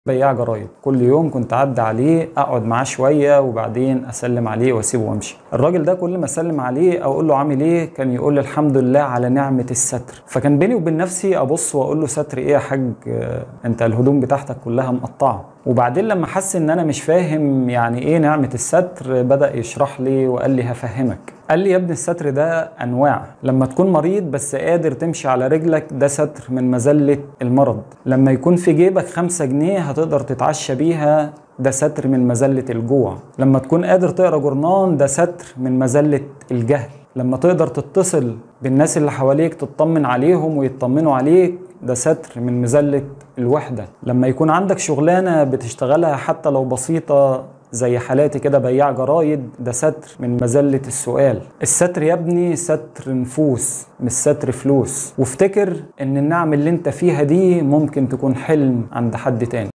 بياع جرايد كل يوم كنت اعدي عليه اقعد معاه شويه وبعدين اسلم عليه واسيبه وامشي الراجل ده كل ما اسلم عليه او اقول له عامل ايه كان يقول لي الحمد لله على نعمه الستر فكان بيني وبين نفسي ابص واقول له ستر ايه يا حاج آه، انت الهدوم بتاعتك كلها مقطعه وبعدين لما حس ان انا مش فاهم يعني ايه نعمه الستر بدا يشرح لي وقال لي هفهمك قال لي يا ابني الستر ده انواع لما تكون مريض بس قادر تمشي على رجلك ده ستر من مذله المرض لما يكون في جيبك خمسة جنيه هتقدر تتعشى بيها ده ستر من مذله الجوع لما تكون قادر تقرا جورنان ده ستر من مذله الجهل لما تقدر تتصل بالناس اللي حواليك تطمن عليهم ويطمنوا عليك ده ستر من مذلة الوحدة لما يكون عندك شغلانة بتشتغلها حتى لو بسيطة زي حالاتي كده بياع جرايد ده ستر من مذلة السؤال الستر يا ابني ستر نفوس مش ستر فلوس وافتكر ان النعم اللي انت فيها دي ممكن تكون حلم عند حد تاني